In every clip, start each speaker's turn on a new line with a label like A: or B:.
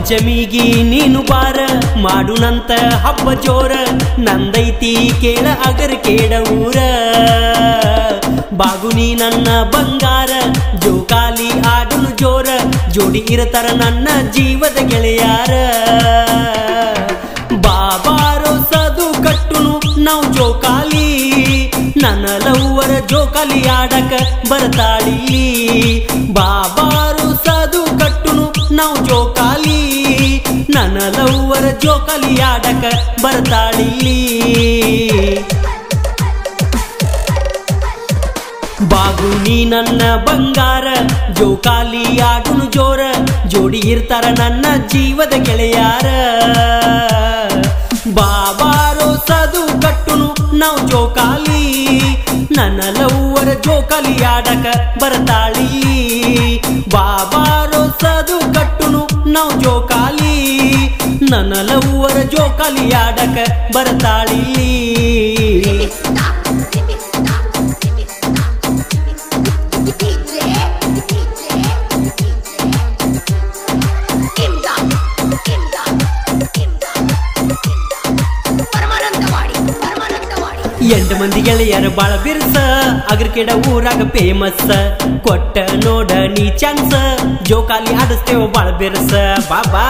A: ಪಂಚಮಿಗಿ ನೀನು ಬಾರ ಮಾಡುನಂತ ಹಬ್ಬ ಜೋರ ನಂದೈತಿ ಕೇಳ ಅಗರ್ ಕೇಡ ಊರ ಬಾಗುನಿ ನನ್ನ ಬಂಗಾರ ಜೋಕಾಲಿ ಆಡುನು ಜೋರ ಜೋಡಿ ಇರತರ ನನ್ನ ಜೀವದ ಗೆಳೆಯಾರ ಬಾಬಾರೋ ಸದು ಕಟ್ಟುನು ನಾವು ಜೋಕಾಲಿ ನನ್ನ ಲವ್ವರ ಜೋಕಾಲಿ ಆಡಕ ಬರ್ತಾಳಿ ಬಾಬಾರು ಸದು ಕಟ್ಟುನು ನಾವು ಜೋಕಾಲಿ ನನ್ನ ಲವ್ವರ ಜೋಕಾಲಿ ಆಡಕ ಬರ್ತಾಳಿ ಬಾಗು ನೀ ನನ್ನ ಬಂಗಾರ ಜೋಕಾಲಿ ಆಡುನು ಜೋರ ಜೋಡಿ ಇರ್ತಾರ ನನ್ನ ಜೀವದ ಗೆಳೆಯಾರ ಬಾಬಾರೋ ಸದು ಕಟ್ಟುನು ನಾವು ಜೋಕಾಲಿ ನನ್ನ ಲವ್ವರ ಜೋಕಾಲಿ ಆಡಕ ಬರ್ತಾಳಿ ಬಾಬಾರೋ ಸದು ಕಟ್ಟುನು ನಾವು ಜೋಕಾಲಿ ನನ್ನ ಲವ್ವರ ಜೋಕಾಲಿ ಆಡಕ ಬರ್ತಾಳಿ
B: ಪರಮಾನಂದವಾಡಿ ಪರಮಾನಂದವಾಡಿ
A: ಎಂಟು ಮಂದಿ ಗೆಳೆಯರ ಬಾಳ ಬಿರ್ಸ ಅಗ್ರ ಕೆಡ ಊರಾಗ ಫೇಮಸ್ ಕೊಟ್ಟ ನೋಡ ನೀ ಚಾನ್ಸ ಜೋಕಾಲಿ ಆಡಿಸ್ತೇವ ಬಾಳ ಬಿರ್ಸ ಬಾಬಾ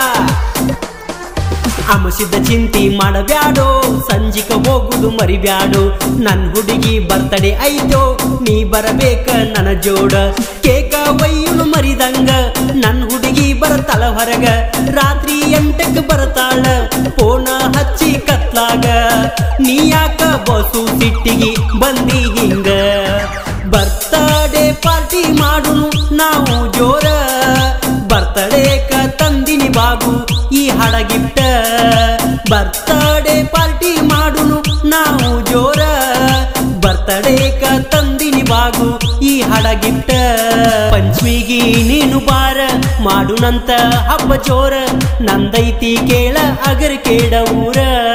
A: ಅಮಸಿದ್ದ ಚಿಂತಿ ಮಾಡಬ್ಯಾಡೋ ಸಂಜಿಕ ಹೋಗುದು ಮರಿಬ್ಯಾಡು ನನ್ ಹುಡುಗಿ ಬರ್ತಡೆ ಐತೋ ನೀ ಬರಬೇಕ ನನ್ನ ಜೋಡ ಕೇಕ ಒಯ್ಯುನು ಮರಿದಂಗ ನನ್ ಹುಡುಗಿ ಬರತಾಳ ಹೊರಗ ರಾತ್ರಿ ಎಂಟಕ್ಕೆ ಬರತಾಳ ಪೋನ ಹಚ್ಚಿ ಕತ್ಲಾಗ ನೀ ಯಾಕ ಬಸು ಸಿಟ್ಟಿಗಿ ಬಂದಿ ಹಿಂಗ ಬರ್ತಡೇ ಪಾರ್ಟಿ ಮಾಡುನು ನಾವು ಜೋರ ಬರ್ತಡೇಕ ತಂದಿನಿ ಬಾಗು ಈ ಹಡ ಗಿಫ್ಟ ಬರ್ತಡೇ ಪಾರ್ಟಿ ಮಾಡುನು ನಾವು ಜೋರ ಬರ್ತಡೇಕ ತಂದಿನಿ ಬಾಗು ಈ ಹಡ ಗಿಫ್ಟ ಪಂಚಮಿಗಿ ನೀನು ಬಾರ ಮಾಡುನಂತ ಹಬ್ಬ ಜೋರ ನಂದೈತಿ ಕೇಳ ಅಗರ್ ಕೇಡ ಊರ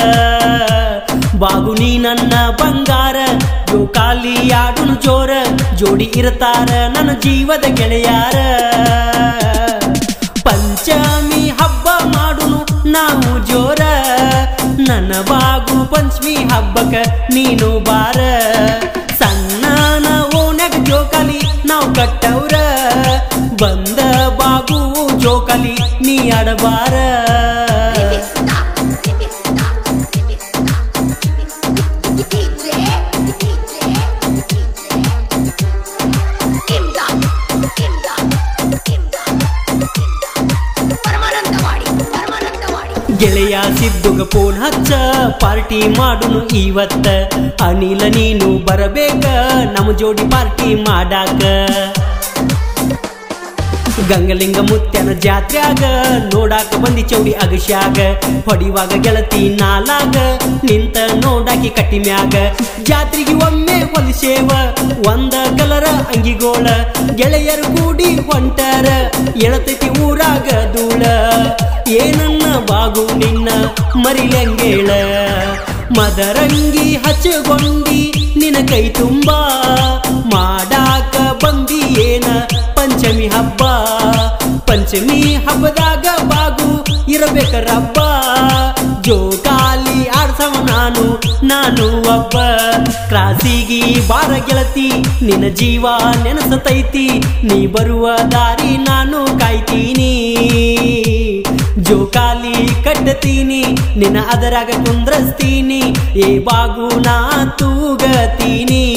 A: ಬಾಗು ನೀ ನನ್ನ ಬಂಗಾರ ಜೋಕಾಲಿ ಆಡುನು ಜೋರ ಜೋಡಿ ಇರ್ತಾರ ನನ್ನ ಜೀವದ ಗೆಳೆಯಾರ ಪಂಚಮಿ ಹಬ್ಬ ಮಾಡುನು ನಾವು ಜೋರ ನನ್ನ ಬಾಗು ಪಂಚಮಿ ಹಬ್ಬಕ ನೀನು ಬಾರ ಸಣ್ಣನ ಓಣ್ಯಾಗ ಜೋಕಾಲಿ ನಾವು ಕಟ್ಟವ್ರ ಬಂದ ಬಾಗು ಜೋಕಾಲಿ ನೀ ಆಡಬಾರ
B: ಪರಮಾನಂದವಾಡಿ ಪರಮಾನಂದವಾಡಿ
A: ಗೆಳೆಯ ಸಿದ್ದುಗ ಫೋನ್ ಹಚ್ಚ ಪಾರ್ಟಿ ಮಾಡುನು ಇವತ್ತ ಅನಿಲ ನೀನು ಬರಬೇಕ ನಮ್ಮ ಜೋಡಿ ಪಾರ್ಟಿ ಮಾಡಾಕ ಗಂಗಲಿಂಗ ಮುತ್ಯನ ಜಾತ್ರ್ಯಾಗ ನೋಡಾಕ ಬಂದಿ ಚೌಡಿ ಅಗಶ್ಯಾಗ ಹೊಡಿವಾಗ ಗೆಳತಿ ನಾಲಾಗ ನಿಂತ ನೋಡಾಕಿ ಕಟ್ಟಿ ಮ್ಯಾಗ ಜಾತ್ರೆಗೆ ಒಮ್ಮೆ ಹೊಲಿಸೇವ ಒಂದ ಕಲರ ಅಂಗಿಗೋಳ ಗೆಳೆಯರು ಕೂಡಿ ಹೊಂಟರ ಎಳತೈತಿ ಊರಾಗ ಧೂಳ ಏನನ್ನ ಬಾಗು ನಿನ್ನ ಮರಿಲೆಂಗೇಳ ಮದರಂಗಿ ಹಚ್ಚಗೊಂಡಿ ನಿನ ಕೈ ತುಂಬಾ ಮಾಡಾಕ ಬಂದಿ ಏನ ಪಂಚಮಿ ಹಬ್ಬ ಪಂಚಮಿ ಹಬ್ಬದಾಗ ಬಾಗು ಇರಬೇಕ ರಬ್ಬ ಜೋಕಾಲಿ ಆಡ್ಸವ ನಾನು ನಾನು ಒಬ್ಬ ಕ್ರಾಸಿಗಿ ಬಾರ ಗೆಳತಿ ನಿನ್ನ ಜೀವ ನೆನಸತೈತಿ ನೀ ಬರುವ ದಾರಿ ನಾನು ಕಾಯ್ತೀನಿ ಜೋಕಾಲಿ ಕಟ್ಟತೀನಿ ನಿನ್ನ ಅದರಾಗ ಕುಂದ್ರಸ್ತೀನಿ ಏ ಬಾಗು ನಾ ತೂಗತೀನಿ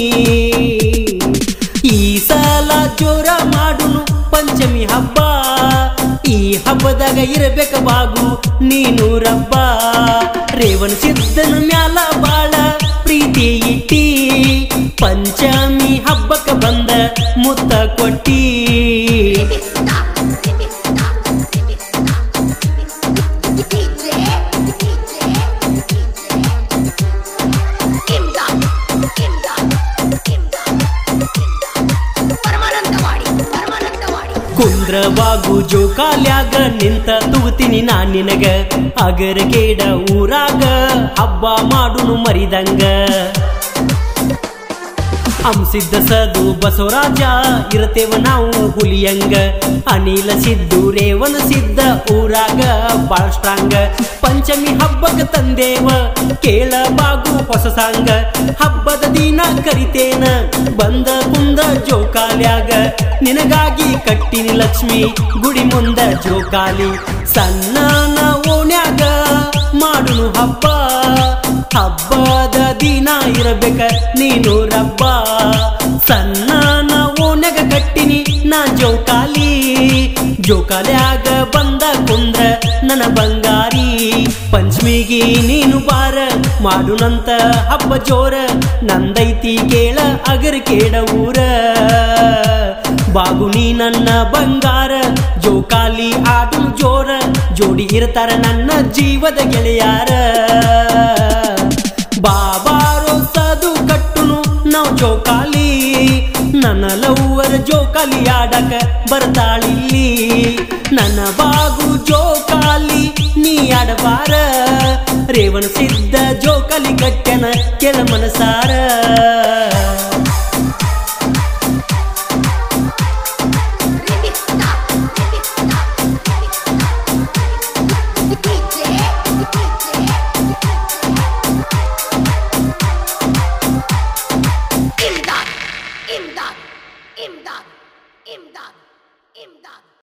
A: ಈ ಸಲ ಜೋರ ಮಾಡುನು ಪಂಚಮಿ ಹಬ್ಬ ಈ ಹಬ್ಬದಾಗ ಇರಬೇಕ ಬಾಗು ನೀನು ರಬ್ಬ ರೇವಣ ಸಿದ್ದನ ಮ್ಯಾಲ ಬಾಳ ಪ್ರೀತಿ ಇಟ್ಟಿ ಪಂಚಮಿ ಹಬ್ಬಕ್ಕ ಬಂದ ಮುತ್ತ ಕೊಟ್ಟಿ
B: ಪರಮಾನಂದವಾಡಿ ಪರಮಾನಂದವಾಡಿ
A: ಕುಂದ್ರವಾಗು ಜೋಕಾಲ್ಯಾಗ ನಿಂತ ತೂತೀನಿ ನಾ ನಿನಗ ಅಗರ ಕೇಡ ಊರಾಗ ಹಬ್ಬ ಮಾಡುನು ಮರಿದಂಗ ಅಂಸಿದ್ದ ಸದು ಬಸವರಾಜ ಇರತೇವ ನಾವು ಹುಲಿಯಂಗ ಅನಿಲ ಸಿದ್ದು ರೇವನ ಸಿದ್ದ ಊರಾಗ ಬಾಳ ಸ್ಟ್ರಾಂಗ ಪಂಚಮಿ ಹಬ್ಬಕ್ಕೆ ತಂದೇವ ಕೇಳ ಬಾಗು ಹೊಸ ಸಾಂಗ ಹಬ್ಬದ ದಿನ ಕರಿತೇನ ಬಂದ ಕುಂದ ಜೋಕಾಲ್ಯಾಗ ನಿನಗಾಗಿ ಕಟ್ಟಿನಿ ಲಕ್ಷ್ಮಿ ಗುಡಿ ಮುಂದ ಜೋಕಾಲಿ ಸಣ್ಣ ಓಣ್ಯಾಗ ಮಾಡುನು ಹಬ್ಬ ಹಬ್ಬದ ದಿನ ಇರಬೇಕ ನೀನು ರಬ್ಬ ಸಣ್ಣ ಓಣ್ಯಾಗ ಕಟ್ಟಿನಿ ನಾ ಜೋಕಾಲಿ ಜೋಕಾಲ್ಯಾಗ ಬಂದ ಕುಂದ್ರ ನನ್ನ ಬಂಗಾರಿ ಪಂಚಮಿಗಿ ನೀನು ಬಾರ ಮಾಡುನಂತ ಹಬ್ಬ ಜೋರ ನಂದೈತಿ ಕೇಳ ಅಗರ್ ಕೇಡ ಊರ ಬಾಗುನಿ ನನ್ನ ಬಂಗಾರ ಜೋಕಾಲಿ ಆಡು ಜೋರ ಜೋಡಿ ಇರ್ತಾರ ನನ್ನ ಜೀವದ ಗೆಳೆಯಾರ ಬಾಬಾರೋ ಸದು ಕಟ್ಟುನು ನಾವು ಜೋಕಾಲಿ ನನ್ನ ಲವ್ವರ ಜೋಕಾಲಿ ಆಡಕ ಬರ್ತಾಳಿಲ್ಲಿ ನನ್ನ ಬಾಗು ಜೋಕಾಲಿ ನೀ ಆಡಬಾರ ರೇವಣ ಸಿದ್ಧ ಜೋಕಾಲಿ ಕಟ್ಟೆನ ಕೆಲ ಮನಸಾರ